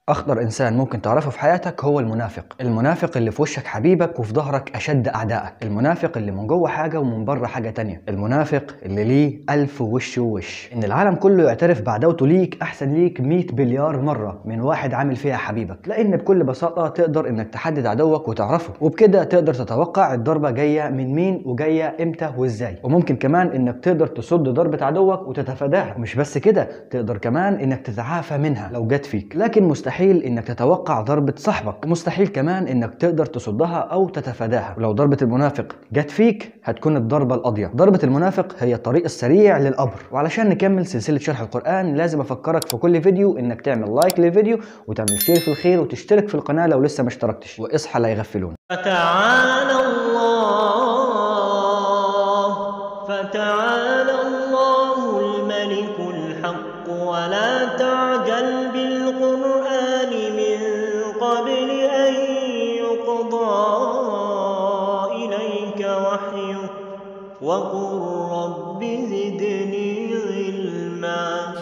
أخطر إنسان ممكن تعرفه في حياتك هو المنافق، المنافق اللي في وشك حبيبك وفي ظهرك أشد أعدائك، المنافق اللي من جوه حاجة ومن بره حاجة تانية، المنافق اللي ليه ألف وش ووش، إن العالم كله يعترف بعداوته ليك أحسن ليك 100 بليار مرة من واحد عامل فيها حبيبك، لأن بكل بساطة تقدر إنك تحدد عدوك وتعرفه، وبكده تقدر تتوقع الضربة جاية من مين وجاية إمتى وإزاي، وممكن كمان إنك تقدر تصد ضربة عدوك وتتفاداها، ومش بس كده تقدر كمان إنك تتعافى منها لو جت فيك، لكن مستحيل مستحيل انك تتوقع ضربة صاحبك ومستحيل كمان انك تقدر تصدها او تتفاداها ولو ضربة المنافق جت فيك هتكون الضربة القاضية ضربة المنافق هي الطريق السريع للقبر وعلشان نكمل سلسلة شرح القرآن لازم افكرك في كل فيديو انك تعمل لايك للفيديو وتعمل شير في الخير وتشترك في القناة لو لسه ما اشتركتش واصحى لا يغفلون فتعالى الله فتعالى الله الملك الحق ولا تعجل بالقرآن من قبل أن يقضى إليك وحيه وقل رب زدني علما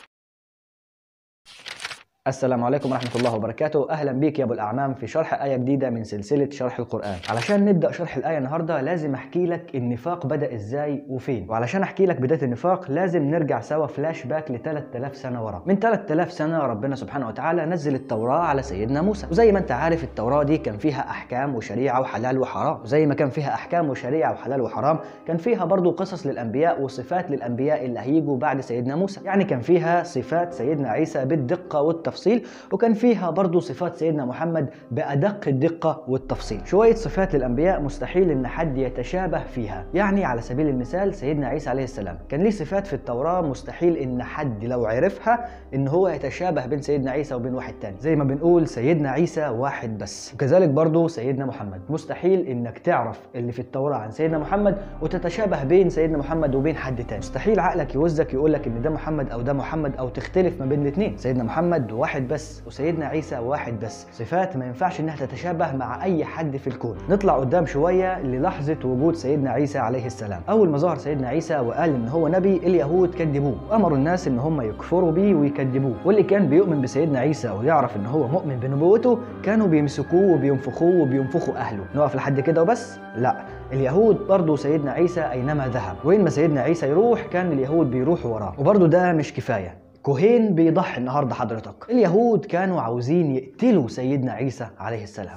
السلام عليكم ورحمة الله وبركاته أهلا بيك يا أبو الأعمام في شرح آية جديدة من سلسلة شرح القرآن علشان نبدأ شرح الآية النهاردة لازم أحكي لك النفاق بدأ إزاي وفين وعلشان أحكي لك بداية النفاق لازم نرجع سوا فلاش باك ل 3000 سنة ورا من 3000 سنة ربنا سبحانه وتعالى نزل التوراة على سيدنا موسى وزي ما أنت عارف التوراة دي كان فيها أحكام وشريعة وحلال وحرام وزي ما كان فيها أحكام وشريعة وحلال وحرام كان فيها برضو قصص للأنبياء وصفات للأنبياء اللي هيجوا بعد سيدنا موسى يعني كان فيها صفات سيدنا عيسى بالدقة والتفصيل وكان فيها برضو صفات سيدنا محمد بأدق الدقة والتفصيل شوية صفات للأنبياء مستحيل إن حد يتشابه فيها يعني على سبيل المثال سيدنا عيسى عليه السلام كان ليه صفات في التوراة مستحيل إن حد لو عرفها إن هو يتشابه بين سيدنا عيسى وبين واحد تاني زي ما بنقول سيدنا عيسى واحد بس وكذلك برضو سيدنا محمد مستحيل إنك تعرف اللي في التوراة عن سيدنا محمد وتتشابه بين سيدنا محمد وبين حد تاني مستحيل عقلك يوزك يقول لك إن ده محمد أو ده محمد أو تختلف ما بين الاثنين سيدنا محمد واحد بس وسيدنا عيسى واحد بس صفات ما ينفعش انها تتشابه مع اي حد في الكون نطلع قدام شويه للحظه وجود سيدنا عيسى عليه السلام اول ما ظهر سيدنا عيسى وقال ان هو نبي اليهود كذبوه وامروا الناس ان هم يكفروا بيه ويكذبوه واللي كان بيؤمن بسيدنا عيسى ويعرف ان هو مؤمن بنبوته كانوا بيمسكوه وبينفخوه وبينفخوا اهله نقف لحد كده وبس لا اليهود برضه سيدنا عيسى اينما ذهب وين ما سيدنا عيسى يروح كان اليهود بيروحوا وراه وبرضه ده مش كفايه كوهين بيضحي النهارده حضرتك اليهود كانوا عاوزين يقتلوا سيدنا عيسى عليه السلام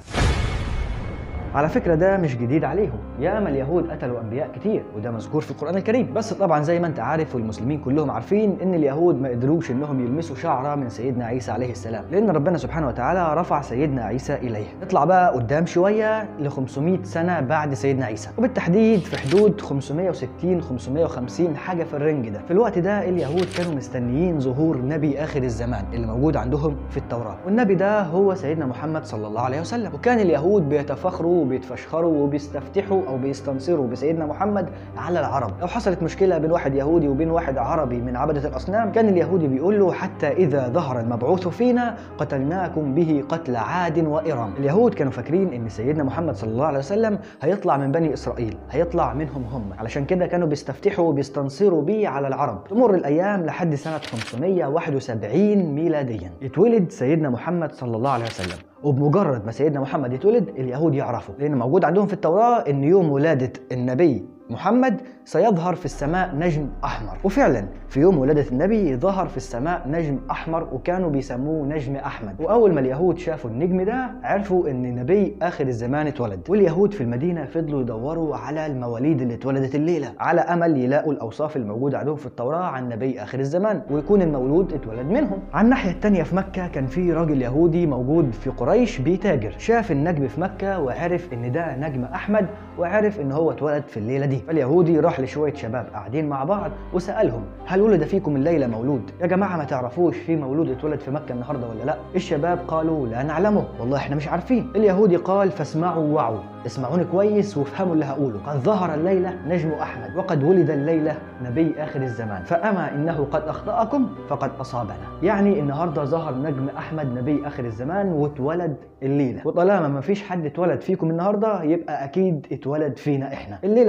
على فكرة ده مش جديد عليهم ياما اليهود قتلوا أنبياء كتير وده مذكور في القرآن الكريم بس طبعا زي ما أنت عارف والمسلمين كلهم عارفين إن اليهود ما قدروش إنهم يلمسوا شعرة من سيدنا عيسى عليه السلام لأن ربنا سبحانه وتعالى رفع سيدنا عيسى إليه نطلع بقى قدام شوية ل 500 سنة بعد سيدنا عيسى وبالتحديد في حدود 560 550 حاجة في الرنج ده في الوقت ده اليهود كانوا مستنيين ظهور نبي آخر الزمان اللي موجود عندهم في التوراة والنبي ده هو سيدنا محمد صلى الله عليه وسلم وكان اليهود بيتفاخروا وبيتفشخروا وبيستفتحوا او بيستنصروا بسيدنا محمد على العرب لو حصلت مشكله بين واحد يهودي وبين واحد عربي من عبده الاصنام كان اليهودي بيقول له حتى اذا ظهر المبعوث فينا قتلناكم به قتل عاد وارم اليهود كانوا فاكرين ان سيدنا محمد صلى الله عليه وسلم هيطلع من بني اسرائيل هيطلع منهم هم علشان كده كانوا بيستفتحوا وبيستنصروا بيه على العرب تمر الايام لحد سنه 571 ميلاديا يتولد سيدنا محمد صلى الله عليه وسلم وبمجرد ما سيدنا محمد يتولد اليهود يعرفوا لان موجود عندهم في التوراه ان يوم ولاده النبي محمد سيظهر في السماء نجم احمر وفعلا في يوم ولاده النبي ظهر في السماء نجم احمر وكانوا بيسموه نجم احمد واول ما اليهود شافوا النجم ده عرفوا ان نبي اخر الزمان اتولد واليهود في المدينه فضلوا يدوروا على المواليد اللي اتولدت الليله على امل يلاقوا الاوصاف الموجوده عندهم في التوراه عن نبي اخر الزمان ويكون المولود اتولد منهم على الناحيه الثانيه في مكه كان في راجل يهودي موجود في قريش بيتاجر شاف النجم في مكه وعرف ان ده نجم احمد وعرف ان هو اتولد في الليله دي فاليهودي راح لشويه شباب قاعدين مع بعض وسالهم هل ولد فيكم الليله مولود يا جماعه ما تعرفوش في مولود اتولد في مكه النهارده ولا لا الشباب قالوا لا نعلمه والله احنا مش عارفين اليهودي قال فاسمعوا وعوا اسمعوني كويس وافهموا اللي هقوله قد ظهر الليله نجم احمد وقد ولد الليله نبي اخر الزمان فاما انه قد اخطاكم فقد اصابنا يعني النهارده ظهر نجم احمد نبي اخر الزمان واتولد الليله وطالما ما فيش حد اتولد فيكم النهارده يبقى اكيد اتولد فينا احنا الليله عدت على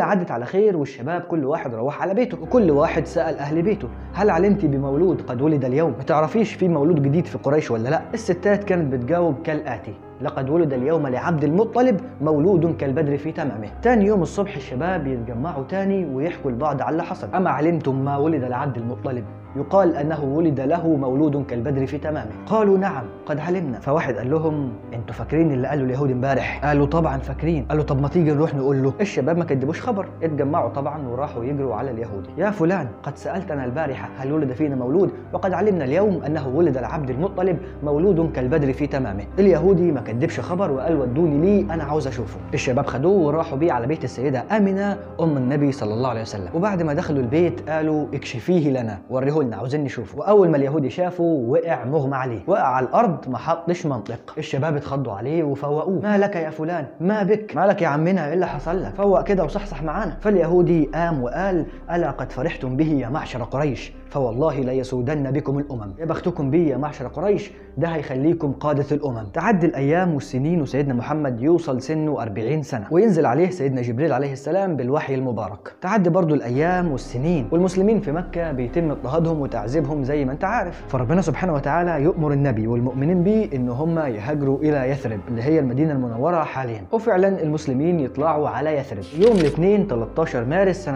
على خير والشباب كل واحد روح على بيته وكل واحد سال اهل بيته هل علمت بمولود قد ولد اليوم ما تعرفيش في مولود جديد في قريش ولا لا الستات كانت بتجاوب كالاتي لقد ولد اليوم لعبد المطلب مولود كالبدر في تمامه تاني يوم الصبح الشباب يتجمعوا تاني ويحكوا لبعض على اللي حصل أما علمتم ما ولد لعبد المطلب يقال أنه ولد له مولود كالبدر في تمامه قالوا نعم قد علمنا فواحد قال لهم انتوا فاكرين اللي قاله اليهود امبارح قالوا طبعا فاكرين قالوا طب ما تيجي نروح نقول له الشباب ما كدبوش خبر اتجمعوا طبعا وراحوا يجروا على اليهودي يا فلان قد سألتنا البارحة هل ولد فينا مولود وقد علمنا اليوم أنه ولد لعبد المطلب مولود كالبدر في تمامه اليهودي ما كدبش خبر وقال ودوني ليه انا عاوز اشوفه الشباب خدوه وراحوا بيه على بيت السيده امنه ام النبي صلى الله عليه وسلم وبعد ما دخلوا البيت قالوا اكشفيه لنا وريه لنا عاوزين نشوفه واول ما اليهودي شافه وقع مغمى عليه وقع على الارض ما حطش منطق الشباب اتخضوا عليه وفوقوه ما لك يا فلان ما بك مالك يا عمنا ايه اللي حصل لك فوق كده وصحصح معانا فاليهودي قام وقال الا قد فرحتم به يا معشر قريش فوالله ليسودن بكم الامم يا بختكم بي يا معشر قريش ده هيخليكم قاده الامم تعدي الايام والسنين وسيدنا محمد يوصل سنه 40 سنه وينزل عليه سيدنا جبريل عليه السلام بالوحي المبارك تعدي برضو الايام والسنين والمسلمين في مكه بيتم اضطهادهم وتعذيبهم زي ما انت عارف فربنا سبحانه وتعالى يؤمر النبي والمؤمنين به ان هم يهاجروا الى يثرب اللي هي المدينه المنوره حاليا وفعلا المسلمين يطلعوا على يثرب يوم الاثنين 13 مارس سنه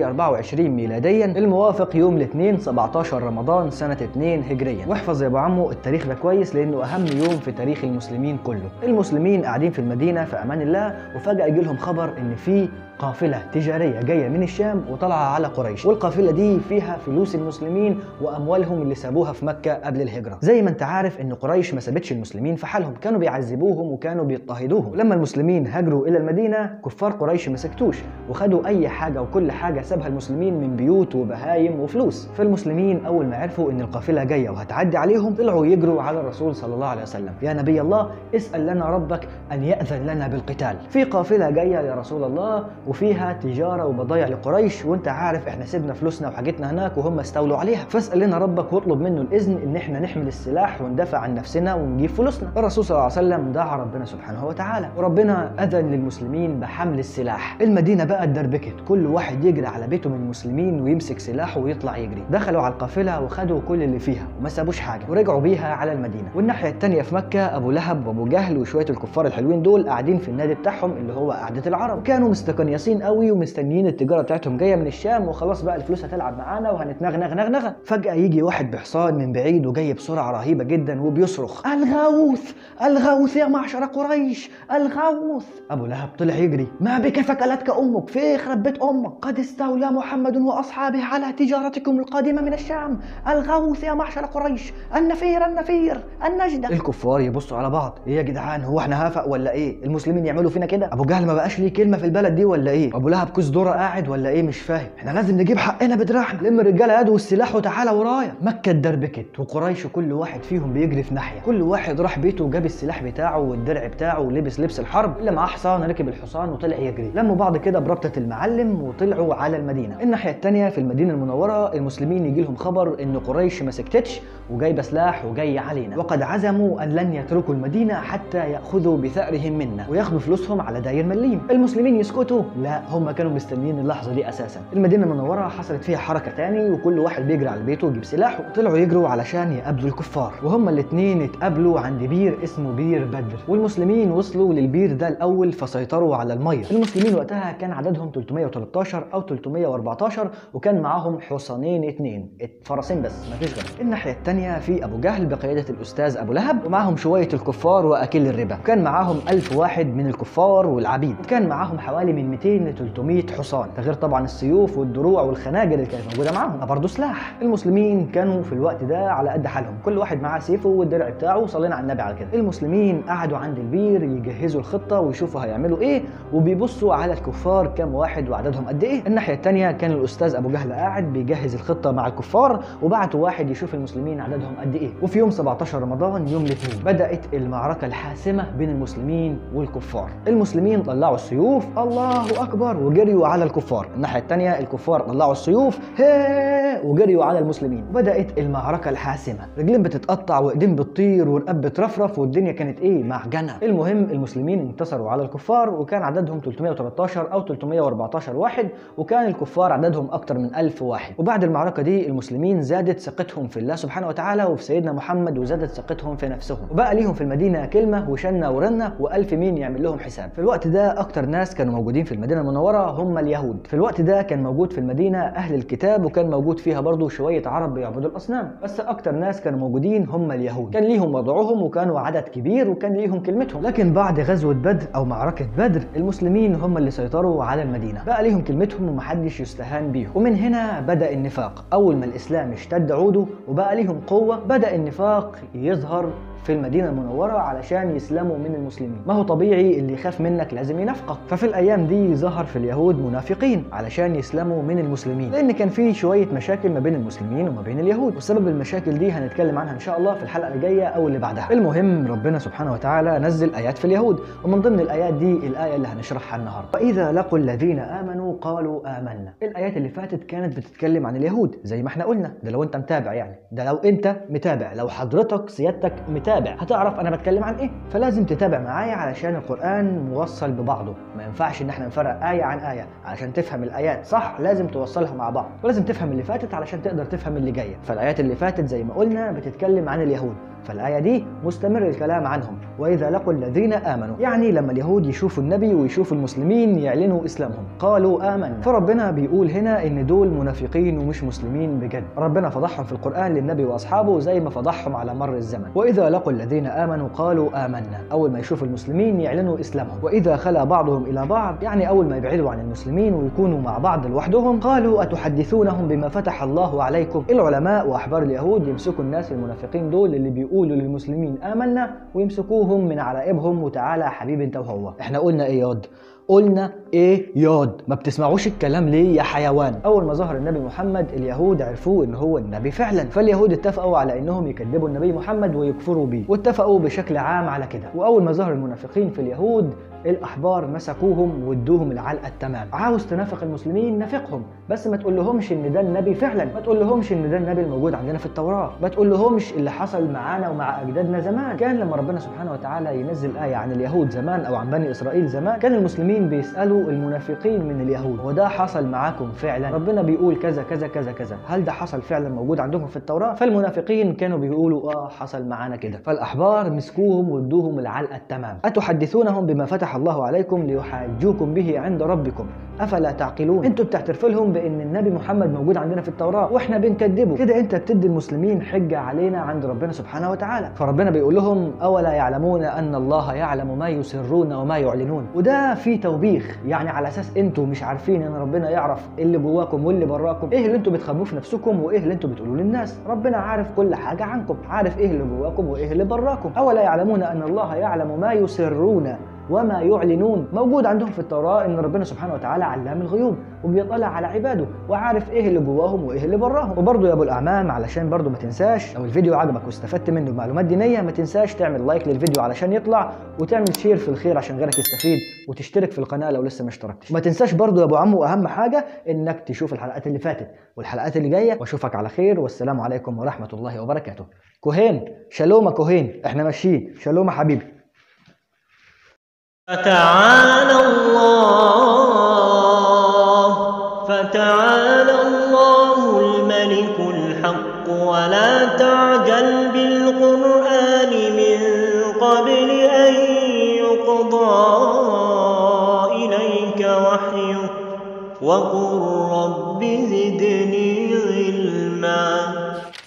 624 ميلاديا الموافق يوم الاثنين 17 رمضان سنة 2 هجريا واحفظ يا ابو عمو التاريخ ده كويس لانه اهم يوم في تاريخ المسلمين كله المسلمين قاعدين في المدينة في امان الله وفجأة يجي لهم خبر ان في قافلة تجارية جاية من الشام وطالعة على قريش والقافلة دي فيها فلوس المسلمين وأموالهم اللي سابوها في مكة قبل الهجرة زي ما انت عارف ان قريش ما سابتش المسلمين في حالهم كانوا بيعذبوهم وكانوا بيضطهدوهم لما المسلمين هاجروا إلى المدينة كفار قريش ما سكتوش وخدوا أي حاجة وكل حاجة سابها المسلمين من بيوت وبهايم وفلوس فالمسلمين أول ما عرفوا ان القافلة جاية وهتعدي عليهم طلعوا يجروا على الرسول صلى الله عليه وسلم يا نبي الله اسأل لنا ربك أن يأذن لنا بالقتال في قافلة جاية يا رسول الله وفيها تجاره وبضايع لقريش وانت عارف احنا سيبنا فلوسنا وحاجتنا هناك وهم استولوا عليها فاسال لنا ربك واطلب منه الاذن ان احنا نحمل السلاح وندافع عن نفسنا ونجيب فلوسنا الرسول صلى الله عليه وسلم دعا ربنا سبحانه وتعالى وربنا اذن للمسلمين بحمل السلاح المدينه بقى اتدربكت كل واحد يجري على بيته من المسلمين ويمسك سلاحه ويطلع يجري دخلوا على القافله وخدوا كل اللي فيها وما سابوش حاجه ورجعوا بيها على المدينه والناحيه الثانيه في مكه ابو لهب وابو جهل وشويه الكفار الحلوين دول قاعدين في النادي بتاعهم اللي هو قعده العرب كانوا مستقنيسين قوي ومستنيين التجاره بتاعتهم جايه من الشام وخلاص بقى الفلوس هتلعب معانا وهنتنغنغ نغنغه فجاه يجي واحد بحصان من بعيد وجاي بسرعه رهيبه جدا وبيصرخ الغوث الغوث يا معشر قريش الغوث ابو لهب طلع يجري ما بك فكلتك امك في يخرب بيت امك قد استولى محمد واصحابه على تجارتكم القادمه من الشام الغوث يا معشر قريش النفير النفير النجده الكفار يبصوا على بعض ايه يا جدعان هو احنا هفق ولا ايه المسلمين يعملوا فينا كده ابو جهل ما بقاش ليه كلمه في البلد دي ولا ايه ابو لهب كوز دوره قاعد ولا ايه مش فاهم احنا لازم نجيب حقنا بدراعنا لم الرجاله يد والسلاح وتعالى ورايا مكه اتدربكت وقريش كل واحد فيهم بيجري في ناحيه كل واحد راح بيته وجاب السلاح بتاعه والدرع بتاعه ولبس لبس الحرب اللي معاه حصان ركب الحصان وطلع يجري لموا بعض كده بربطه المعلم وطلعوا على المدينه الناحيه الثانيه في المدينه المنوره المسلمين يجي لهم خبر ان قريش ما سكتتش وجايبه سلاح وجاي علينا وقد عزموا ان لن يتركوا المدينه حتى ياخذوا بثارهم منا وياخذوا فلوسهم على داير مليم المسلمين يسكتوا لا هم كانوا مستنيين اللحظه دي اساسا المدينه المنوره حصلت فيها حركه تاني وكل واحد بيجري على بيته ويجيب سلاحه وطلعوا يجروا علشان يقابلوا الكفار وهما الاثنين اتقابلوا عند بير اسمه بير بدر والمسلمين وصلوا للبير ده الاول فسيطروا على الميه المسلمين وقتها كان عددهم 313 او 314 وكان معاهم حصانين اثنين فرسين بس مفيش غير الناحيه الثانيه في ابو جهل بقياده الاستاذ ابو لهب ومعاهم شويه الكفار واكل الربا وكان معاهم 1000 واحد من الكفار والعبيد وكان معاهم حوالي من 200 ل 300 حصان ده غير طبعا السيوف والدروع والخناجر اللي كانت موجوده معاهم برضه سلاح المسلمين كانوا في الوقت ده على قد حالهم كل واحد معاه سيفه والدرع بتاعه صلينا على النبي على كده المسلمين قعدوا عند البير يجهزوا الخطه ويشوفوا هيعملوا ايه وبيبصوا على الكفار كام واحد وعددهم قد ايه الناحيه الثانيه كان الاستاذ ابو جهل قاعد بيجهز الخطه مع الكفار وبعتوا واحد يشوف المسلمين عددهم قد ايه وفي يوم 17 رمضان يوم الاثنين بدات المعركه الحاسمه بين المسلمين والكفار المسلمين طلعوا السيوف الله اكبر وجريوا على الكفار الناحيه الثانيه الكفار طلعوا السيوف هي وجريوا على المسلمين بدات المعركه الحاسمه رجلين بتتقطع وايدين بتطير ورقاب بترفرف والدنيا كانت ايه معجنه المهم المسلمين انتصروا على الكفار وكان عددهم 313 او 314 واحد وكان الكفار عددهم اكتر من 1000 واحد وبعد المعركه دي المسلمين زادت ثقتهم في الله سبحانه وتعالى وفي سيدنا محمد وزادت ثقتهم في نفسهم وبقى ليهم في المدينه كلمه وشنه ورنه والف مين يعمل لهم حساب في الوقت ده اكتر ناس كانوا موجودين في المدينه المنوره هم اليهود في الوقت ده كان موجود في المدينه اهل الكتاب وكان موجود فيها برضه شويه عرب بيعبدوا الاصنام بس اكتر ناس كانوا موجودين هم اليهود كان ليهم وضعهم وكانوا عدد كبير وكان ليهم كلمتهم لكن بعد غزوه بدر او معركه بدر المسلمين هم اللي سيطروا على المدينه بقى ليهم كلمتهم ومحدش يستهان بيهم ومن هنا بدا النفاق اول ما الاسلام اشتد عوده وبقى ليهم قوه بدا النفاق يظهر في المدينة المنورة علشان يسلموا من المسلمين ما هو طبيعي اللي يخاف منك لازم ينافقك ففي الأيام دي ظهر في اليهود منافقين علشان يسلموا من المسلمين لأن كان في شوية مشاكل ما بين المسلمين وما بين اليهود وسبب المشاكل دي هنتكلم عنها إن شاء الله في الحلقة الجاية أو اللي بعدها المهم ربنا سبحانه وتعالى نزل آيات في اليهود ومن ضمن الآيات دي الآية اللي هنشرحها النهاردة وإذا لقوا الذين آمنوا قالوا آمنا الآيات اللي فاتت كانت بتتكلم عن اليهود زي ما احنا قلنا ده لو أنت متابع يعني ده لو أنت متابع لو حضرتك سيادتك متابع هتعرف انا بتكلم عن ايه فلازم تتابع معايا علشان القران موصل ببعضه ما ينفعش ان احنا نفرق ايه عن ايه علشان تفهم الايات صح لازم توصلها مع بعض ولازم تفهم اللي فاتت علشان تقدر تفهم اللي جايه فالايات اللي فاتت زي ما قلنا بتتكلم عن اليهود فالآية دي مستمر الكلام عنهم وإذا لقوا الذين آمنوا يعني لما اليهود يشوفوا النبي ويشوفوا المسلمين يعلنوا إسلامهم قالوا آمنا فربنا بيقول هنا إن دول منافقين ومش مسلمين بجد ربنا فضحهم في القرآن للنبي وأصحابه زي ما فضحهم على مر الزمن وإذا لقوا الذين آمنوا قالوا آمنا أول ما يشوفوا المسلمين يعلنوا إسلامهم وإذا خلا بعضهم إلى بعض يعني أول ما يبعدوا عن المسلمين ويكونوا مع بعض لوحدهم قالوا أتحدثونهم بما فتح الله عليكم العلماء وأحبار اليهود يمسكوا الناس المنافقين دول اللي بيقولوا للمسلمين آمنا ويمسكوهم من علائبهم وتعالى يا حبيبي انت وهو احنا قلنا ايه ياض قلنا ايه ياض ما بتسمعوش الكلام ليه يا حيوان اول ما ظهر النبي محمد اليهود عرفوه ان هو النبي فعلا فاليهود اتفقوا على انهم يكذبوا النبي محمد ويكفروا بيه واتفقوا بشكل عام على كده واول ما ظهر المنافقين في اليهود الاحبار مسكوهم وادوهم العلقه التمام عاوز تنافق المسلمين نافقهم بس ما تقول لهمش ان ده النبي فعلا ما تقول لهمش ان ده النبي الموجود عندنا في التوراه ما تقول لهمش اللي حصل معانا ومع اجدادنا زمان كان لما ربنا سبحانه وتعالى ينزل ايه عن اليهود زمان او عن بني اسرائيل زمان كان المسلمين بيسالوا المنافقين من اليهود وده حصل معاكم فعلا ربنا بيقول كذا كذا كذا كذا هل ده حصل فعلا موجود عندكم في التوراه فالمنافقين كانوا بيقولوا اه حصل معانا كده فالاحبار مسكوهم وادوهم العلقه التمام اتحدثونهم بما فتح الله عليكم ليحاجوكم به عند ربكم افلا تعقلون انتوا بتعترفوا لهم بان النبي محمد موجود عندنا في التوراه واحنا بنكذبه كده انت بتدي المسلمين حجه علينا عند ربنا سبحانه وتعالى فربنا بيقول لهم اولا يعلمون ان الله يعلم ما يسرون وما يعلنون وده في توبيخ يعني على اساس انتوا مش عارفين ان ربنا يعرف إيه اللي جواكم واللي براكم ايه اللي انتوا بتخبوه في نفسكم وايه اللي انتوا بتقولوه للناس ربنا عارف كل حاجه عنكم عارف ايه اللي جواكم وايه اللي براكم اولا يعلمون ان الله يعلم ما يسرون وما يعلنون موجود عندهم في التوراة ان ربنا سبحانه وتعالى علام الغيوب وبيطلع على عباده وعارف ايه اللي جواهم وايه اللي براهم وبرضه يا ابو الاعمام علشان برضه ما تنساش لو الفيديو عجبك واستفدت منه بمعلومات دينيه ما تنساش تعمل لايك للفيديو علشان يطلع وتعمل شير في الخير عشان غيرك يستفيد وتشترك في القناه لو لسه ما اشتركتش وما تنساش برضه يا ابو عمو اهم حاجه انك تشوف الحلقات اللي فاتت والحلقات اللي جايه واشوفك على خير والسلام عليكم ورحمه الله وبركاته كوهين شالوم كوهين احنا ماشيين شالوم حبيبي فتعالى الله فتعالى الله الملك الحق ولا تعجل بالقرآن من قبل أن يقضى إليك وحيه وقل رب زدني علما